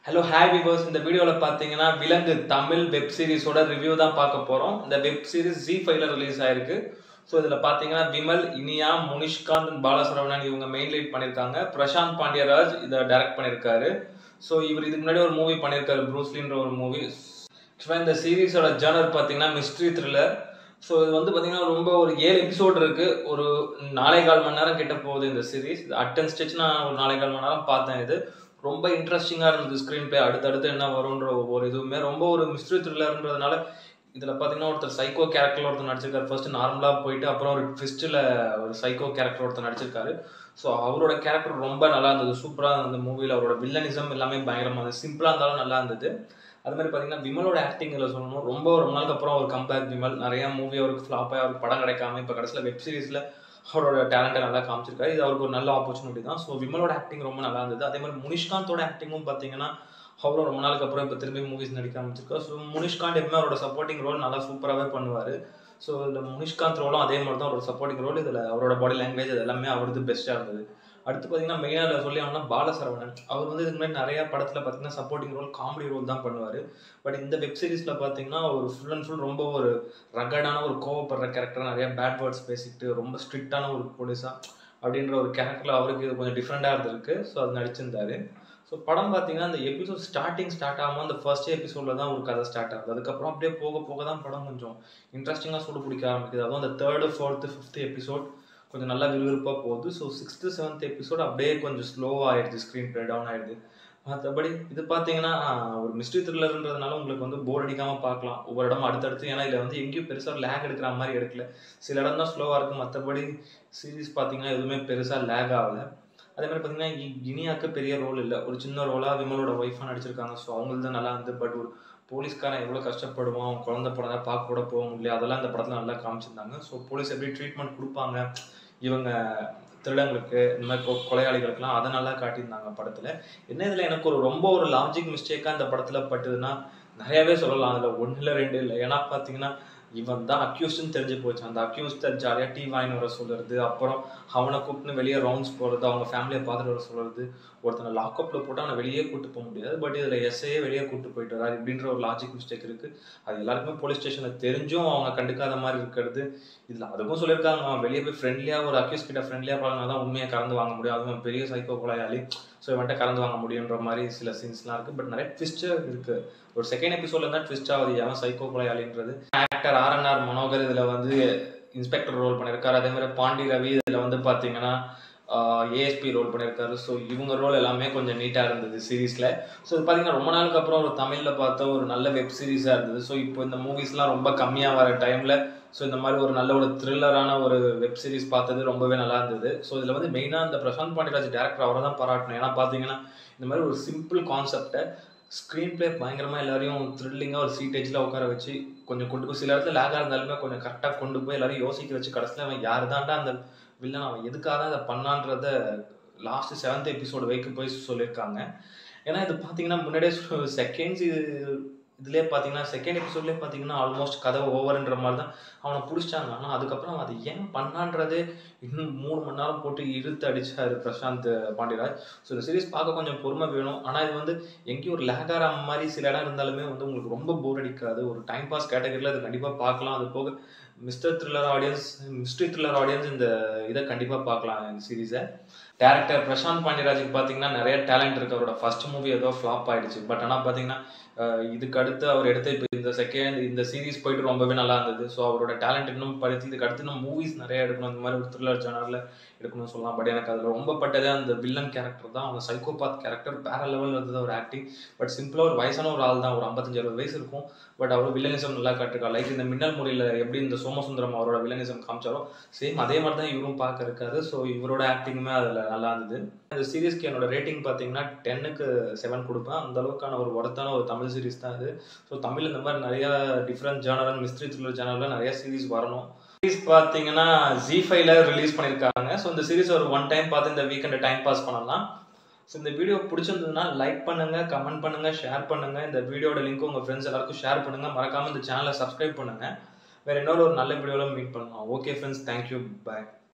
hello hi viewers இந்த வீடியோவில் பார்த்தீங்கன்னா விலங்கு தமிழ் வெப் சீரிஸோட ரிவ்யூ தான் பார்க்க போகிறோம் இந்த வெப் சீரிஸ் ஜி ஃபைவ்ல ரிலீஸ் ஆயிருக்கு ஸோ இதில் பார்த்தீங்கன்னா விமல் இனியா முனிஷ்காந்த் பாலசரவணன் இவங்க மெயின் லீட் பண்ணியிருக்காங்க பிரசாந்த் பாண்டியராஜ் இதை டைரக்ட் பண்ணியிருக்காரு ஸோ இவர் இதுக்கு முன்னாடி ஒரு மூவி பண்ணியிருக்காரு ப்ரூஸ்லின்ற ஒரு மூவி இந்த சீரிஸோட ஜேர்னர் பார்த்தீங்கன்னா மிஸ்ட்ரி த்ரில்லர் ஸோ இது வந்து பார்த்தீங்கன்னா ரொம்ப ஒரு ஏழு எபிசோட் இருக்கு ஒரு நாலே கால் மணி நேரம் கிட்ட போகுது இந்த சீரிஸ் அட்டன் ஸ்டிச் நான் ஒரு நாலே கால் மணி நேரம் பார்த்தேன் இது ரொம்ப இன்ட்ரெஸ்டிங்காக இருந்தது ஸ்க்ரீன் பிளே அடுத்தடுத்து என்ன வரும்ன்ற ஒவ்வொரு இதுவுமே ரொம்ப ஒரு மிஸ்ட்ரி த்ரில்லர்ன்றதுனால இதில் பார்த்தீங்கன்னா ஒருத்தர் சைக்கோ கேரக்டர் ஒருத்தர் நடிச்சிருக்காரு ஃபர்ஸ்ட் நார்மலாக போயிட்டு அப்புறம் ஒரு ட்விஸ்ட்டில் ஒரு சைக்கோ கேரக்டர் ஒருத்தர் நடிச்சிருக்காரு ஸோ அவரோட கேரக்டர் ரொம்ப நல்லா இருந்தது சூப்பராக இருந்தது மூவியில் அவரோட வில்லனிசம் எல்லாமே பயங்கரமாக இருந்தது சிம்பிளாக இருந்தாலும் நல்லா இருந்தது அது மாதிரி பார்த்தீங்கன்னா விமலோட ஆக்டிங் இதில் சொல்லணும் ரொம்ப ரொம்ப நாளுக்கு அப்புறம் ஒரு கம்பேக் விமல் நிறைய மூவி அவருக்கு ஃப்ளாப் ஆகி அவருக்கு படம் கிடைக்காம இப்போ கடைசியில் வெப் சீரிஸில் அவரோட டேலண்ட்டை நல்லா காமிச்சிருக்காரு இது அவருக்கு ஒரு நல்ல ஆப்பர்ச்சுனிட்டி தான் ஸோ விமலோட ஆக்டிங் ரொம்ப நல்லா இருந்தது அதே மாதிரி முனிஷ்காந்தோட ஆக்டிங்கும் பார்த்தீங்கன்னா அவரும் ரொம்ப நாளுக்கு அப்புறம் இப்போ திரும்பி மூவிஸ் நடிக்க ஆரம்பிச்சிருக்காரு ஸோ முனிஷ்காந்த் எப்பவுமே அவரோட சப்போர்ட்டிங் ரோல் நல்லா சூப்பராகவே பண்ணுவார் ஸோ இதில் முனிஷ்காந்த் ரோலும் அதே மாதிரி தான் அவரோட சப்போர்ட்டிங் ரோல் இதில் அவரோட பாடி லாங்குவேஜ் அது எல்லாமே அவரது பெஸ்ட்டாக இருந்தது அடுத்து பார்த்தீங்கன்னா மெயினாக சொல்லி அவனா பாலசரவணன் அவர் வந்து இதுக்கு முன்னாடி நிறைய படத்தில் பார்த்தீங்கன்னா சப்போர்ட்டிங் ரோல் காமெடி ரோல் தான் பண்ணுவார் பட் இந்த வெப் சீரிஸில் பார்த்தீங்கன்னா ஒரு ஃபுல் அண்ட் ஃபுல் ரொம்ப ஒரு ரகடான ஒரு கோவப்படுற கேரக்டர் நிறைய பேட் வேர்ட்ஸ் பேசிக்கிட்டு ரொம்ப ஸ்ட்ரிக்டான ஒரு போலீஸாக அப்படின்ற ஒரு கேரக்டரில் அவருக்கு இது கொஞ்சம் டிஃப்ரெண்ட்டாக இருந்திருக்கு ஸோ அது நடிச்சிருந்தாரு ஸோ படம் பார்த்தீங்கன்னா அந்த எபிசோட் ஸ்டார்டிங் ஸ்டார்ட் ஆகாமல் அந்த ஃபர்ஸ்ட் எபிசோடில் தான் ஒரு கதை ஸ்டார்ட் ஆகுது அதுக்கப்புறம் அப்படியே போக போக தான் படம் கொஞ்சம் இன்ட்ரெஸ்டிங்காக சூடு பிடிக்க ஆரம்பிக்குது அதுவும் அந்த தேர்டு ஃபோர்த்து ஃபிஃப்த்து எபிசோட் கொஞ்சம் நல்லா விறுவிறுப்பாக போகுது ஸோ சிக்ஸ்த்து செவன்த் எபிசோட் அப்படியே கொஞ்சம் ஸ்லோவாக ஆயிடுது ஸ்க்ரீன் ப்ளே டவுன் ஆயிடுது மற்றபடி இது பார்த்தீங்கன்னா ஒரு மிஸ்ட்ரி த்ரில்லர்ன்றதுனால உங்களுக்கு வந்து போர் அடிக்காமல் பார்க்கலாம் ஒவ்வொரு இடமும் அடுத்தடுத்து ஏன்னா இதில் வந்து எங்கேயும் பெருசாக லேக் எடுக்கிற மாதிரி எடுக்கல சில இடம் தான் ஸ்லோவாக இருக்குது மற்றபடி சீரீஸ் பார்த்தீங்கன்னா எதுவுமே பெருசாக லேக் ஆகலை அதே மாதிரி பார்த்தீங்கன்னா இனியாக்கு பெரிய ரோல் இல்லை ஒரு சின்ன ரோலாக விமலோட ஒய்ஃபாக நடிச்சிருக்காங்க ஸோ அவங்களுக்கு தான் நல்லா இருந்து பட் ஒரு போலீஸ்காரன் எவ்வளோ கஷ்டப்படுவான் அவன் குழந்தை படம் பார்க்க கூட போக முடியல அதெல்லாம் அந்த படத்தில் நல்லா காமிச்சிருந்தாங்க ஸோ போலீஸ் எப்படி ட்ரீட்மெண்ட் கொடுப்பாங்க இவங்க திருடங்களுக்கு இந்த மாதிரி கொலையாளிகளுக்கெல்லாம் அதை நல்லா காட்டியிருந்தாங்க படத்தில் என்ன இதில் எனக்கு ஒரு ரொம்ப ஒரு லாஜிக் மிஸ்டேக்காக இந்த படத்தில் பட்டுதுன்னா நிறையாவே சொல்லலாம் அதில் ஒன்று இல்லை ரெண்டு இல்லை ஏன்னா பார்த்தீங்கன்னா இவன் தான் அக்யூஸ்ட்னு தெரிஞ்சு போச்சு அந்த அக்யூஸ்ட ஜாலியாக டீ வாங்கி வர சொல்கிறது அப்புறம் அவனை கூப்பிட்டு வெளியே ரவுண்ட்ஸ் போகிறது அவங்க ஃபேமிலியை பார்த்துட்டு வர சொல்கிறது ஒருத்தனை லாக்அப்பில் போட்டு அவனை வெளியே கூட்டு போக முடியாது பட் இதில் எஸ்ஐயே வெளியே கூட்டு போயிட்டு வராது இப்படின்ற ஒரு லாஜிக் மிஸ்டேக் இருக்குது அது எல்லாருக்குமே போலீஸ் ஸ்டேஷனில் தெரிஞ்சும் அவங்க கண்டுக்காத மாதிரி இருக்கிறது இதில் அதுக்கும் சொல்லியிருக்காங்க அவன் வெளியே போய் ஃப்ரெண்ட்லியாக ஒரு அக்யூஸ் கிட்ட ஃப்ரெண்ட்லியாக பழகினா தான் உண்மையை கறந்து வாங்க முடியும் அதுவும் பெரிய சைக்கோ கொலையாளி ஸோ இவன்ட்ட கறந்து வாங்க முடியுன்ற மாதிரி சில சீன்ஸ்லாம் இருக்குது பட் நிறைய ட்விஸ்ட்டு இருக்குது ஒரு செகண்ட் எபிசோட்ல தான் ட்விஸ்ட் ஆகுது அவன் சைக்கோ கொலையாளின்றது ஆக்டர் ஆர்என்ஆர் மனோகர் இதில் வந்து இன்ஸ்பெக்டர் ரோல் பண்ணியிருக்காரு அதே மாதிரி பாண்டி ரவி இதில் வந்து பார்த்தீங்கன்னா ஏஎஸ்பி ரோல் பண்ணியிருக்காரு ஸோ இவங்க ரோல் எல்லாமே கொஞ்சம் நீட்டாக இருந்தது சீரீஸில் ஸோ இது பார்த்தீங்கன்னா ரொம்ப நாளுக்கு அப்புறம் ஒரு தமிழில் பார்த்த ஒரு நல்ல வெப் சீரிஸாக இருந்தது ஸோ இப்போ இந்த மூவிஸ்லாம் ரொம்ப கம்மியாக வர டைமில் ஸோ இந்த மாதிரி ஒரு நல்ல ஒரு த்ரில்லரான ஒரு வெப் சீரிஸ் பார்த்தது ரொம்பவே நல்லா இருந்தது ஸோ இதில் வந்து மெயினாக இந்த பிரசாந்த் பாண்டியராஜ் டேரக்டர் அவரை தான் பாராட்டணும் ஏன்னா பார்த்தீங்கன்னா இந்த மாதிரி ஒரு சிம்பிள் கான்செப்டை ஸ்க்ரீன் பிளே பயங்கரமாக எல்லாரையும் த்ரில்லிங்காக ஒரு சீட்டேஜில் உட்கார வச்சு கொஞ்சம் கொண்டு போய் சில இடத்துல லேகாக இருந்தாலுமே கொஞ்சம் கரெக்டாக கொண்டு போய் எல்லாரையும் யோசிக்க வச்சு கடைசியில் அவன் யார் தான்டா அந்த வில்லன் அவன் எதுக்காக அதை பண்ணான்றத லாஸ்ட் செவன்த் எபிசோடு வைக்க போய் சொல்லியிருக்காங்க ஏன்னா இது பார்த்தீங்கன்னா முன்னாடியே செகண்ட்ஸ் இது இதுலேயே பார்த்தீங்கன்னா செகண்ட் எபிசோட்லேயே பார்த்தீங்கன்னா ஆல்மோஸ்ட் கதை ஓவர்ன்ற மாதிரி தான் அவனை பிடிச்சாங்க ஆனால் அதுக்கப்புறம் அது ஏன் பண்ணான்றதே இன்னும் மூணு மணி நேரம் போட்டு இழுத்து அடிச்சாரு பிரசாந்த் பாண்டியராஜ் ஸோ இந்த சீரிஸ் பார்க்க கொஞ்சம் பொறுமை வேணும் ஆனால் இது வந்து எங்கேயும் ஒரு லேகார மாதிரி சில இடம் இருந்தாலுமே வந்து உங்களுக்கு ரொம்ப போர் அடிக்காது ஒரு டைம் பாஸ் கேட்டகரியில் அது கண்டிப்பாக பார்க்கலாம் அது போக mister thriller audience mystery thriller audience இந்த இதை கண்டிப்பாக பார்க்கலாம் இந்த சீரீஸை டேரக்டர் பிரசாந்த் பாண்டியராஜுக்கு பார்த்தீங்கன்னா நிறைய டேலண்ட் இருக்கு அவரோட ஃபர்ஸ்ட் மூவி ஏதோ ஃப்ளாப் ஆயிடுச்சு பட் ஆனால் பார்த்தீங்கன்னா இதுக்கு அடுத்து அவர் எடுத்த இப்போ இந்த செகண்ட் இந்த சீரீஸ் போயிட்டு ரொம்பவே நல்லா இருந்தது ஸோ அவரோட டேலண்ட் இன்னும் படித்து இதுக்கு அடுத்து இன்னும் மூவிஸ் நிறைய எடுக்கணும் இந்த மாதிரி ஒரு த்ரில்லர் ஜேனரில் எடுக்கணும்னு சொல்லலாம் பட் எனக்கு அதில் ரொம்ப பட்டதே அந்த வில்லன் கேரக்டர் தான் அவங்க சைக்கோபாத் கேரக்டர் வேற லெவலில் இருந்தது ஒரு ஆக்டிங் பட் சிம்பிளாக ஒரு வயசான ஒரு ஆள் தான் ஒரு ஐம்பத்தஞ்சு அறுபது வயசு இருக்கும் பட் அவர் வில்லனிசம் நல்லா காட்டிருக்கா லைக் இந்த மின்னல் முறையில் எப்படி இந்த சோமசுந்தரம் அவரோட வில்லனிசம் காமிச்சாரோ சேம் அதே மாதிரி தான் இவரும் பார்க்க இருக்காரு ஸோ இவரோட ஆக்டிங்குமே அதில் நல்லா இருந்தது இந்த சீரீஸ்க்கு என்னோட ரேட்டிங் பார்த்தீங்கன்னா டென்னுக்கு செவன் கொடுப்பேன் அந்த அளவுக்கான ஒரு ஒர்த்தான ஒரு தமிழ் சீரிஸ் தான் இது ஸோ தமிழ் இந்த மாதிரி நிறைய டிஃப்ரெண்ட் ஜேனரல் மிஸ்ட்ரி த்ரில்லர் ஜேனரில் நிறைய சீரிஸ் வரணும் சீரிஸ் பார்த்தீங்கன்னா ஜி ஃபைவ்ல ரிலீஸ் பண்ணியிருக்காங்க ஸோ இந்த சீரிஸ் ஒரு ஒன் டைம் பார்த்து இந்த வீக்கெண்டை டைம் பாஸ் பண்ணலாம் ஸோ இந்த வீடியோ பிடிச்சிருந்ததுன்னா லைக் பண்ணுங்க கமெண்ட் பண்ணுங்க ஷேர் பண்ணுங்க இந்த வீடியோட லிங்க் உங்க ஃப்ரெண்ட்ஸ் எல்லாருக்கும் ஷேர் பண்ணுங்க மறக்காம இந்த சேனலை சப்ஸ்கிரைப் பண்ணுங்க வேற இன்னொரு ஒரு நல்ல வீடியோவில் மீட் பண்ணலாம் ஓகே ஃப்ரெண்ட்ஸ் தேங்க்யூ பாய்